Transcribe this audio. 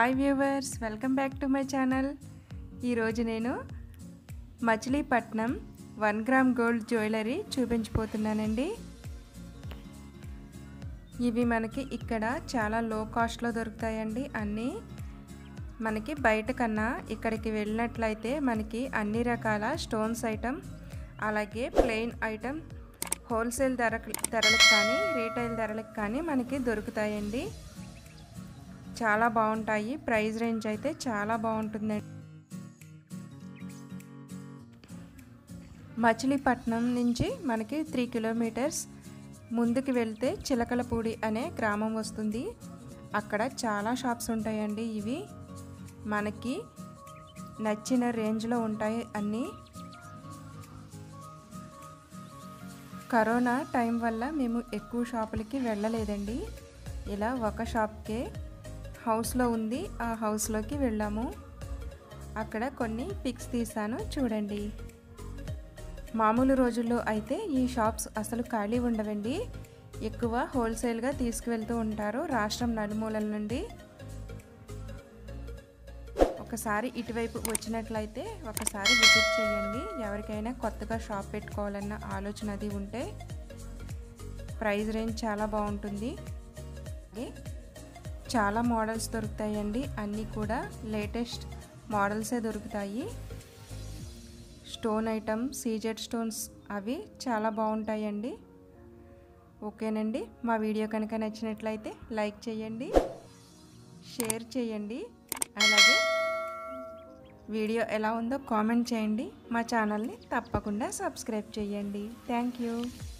hi viewers welcome back to my channel ఈరోజు నేను Machilipatnam one gram gold jewellery చూపించబోతున్నానండి ఇవి మనకి ఇక్కడ చాలా లో కాస్ట్లో దొరుకుతాయండి అన్నీ మనకి బయట కన్నా ఇక్కడికి వెళ్ళినట్లయితే మనకి అన్ని రకాల స్టోన్స్ ఐటమ్ అలాగే ప్లెయిన్ ఐటమ్ హోల్సేల్ ధర ధరలకు కానీ రీటైల్ ధరలకు కానీ మనకి దొరుకుతాయండి చాలా బాగుంటాయి ప్రైస్ రేంజ్ అయితే చాలా బాగుంటుందండి మచిలీపట్నం నుంచి మనకి త్రీ కిలోమీటర్స్ ముందుకు వెళ్తే చిలకలపూడి అనే గ్రామం వస్తుంది అక్కడ చాలా షాప్స్ ఉంటాయండి ఇవి మనకి నచ్చిన రేంజ్లో ఉంటాయి అన్నీ కరోనా టైం వల్ల మేము ఎక్కువ షాపులకి వెళ్ళలేదండి ఇలా ఒక షాప్కే హౌస్లో ఉంది ఆ హౌస్లోకి వెళ్ళాము అక్కడ కొన్ని పిక్స్ తీసాను చూడండి మామూలు రోజుల్లో అయితే ఈ షాప్స్ అసలు ఖాళీ ఉండవండి ఎక్కువ హోల్సేల్గా తీసుకువెళ్తూ ఉంటారు రాష్ట్రం నలుమూలల నుండి ఒకసారి ఇటువైపు వచ్చినట్లయితే ఒకసారి విజిట్ చేయండి ఎవరికైనా కొత్తగా షాప్ పెట్టుకోవాలన్న ఆలోచన అది ఉంటే ప్రైస్ రేంజ్ చాలా బాగుంటుంది చాలా మోడల్స్ దొరుకుతాయండి అన్నీ కూడా లేటెస్ట్ మోడల్సే దొరుకుతాయి స్టోన్ ఐటమ్ సీజెడ్ స్టోన్స్ అవి చాలా బాగుంటాయండి ఓకేనండి మా వీడియో కనుక నచ్చినట్లయితే లైక్ చేయండి షేర్ చేయండి అలాగే వీడియో ఎలా ఉందో కామెంట్ చేయండి మా ఛానల్ని తప్పకుండా సబ్స్క్రైబ్ చేయండి థ్యాంక్ యూ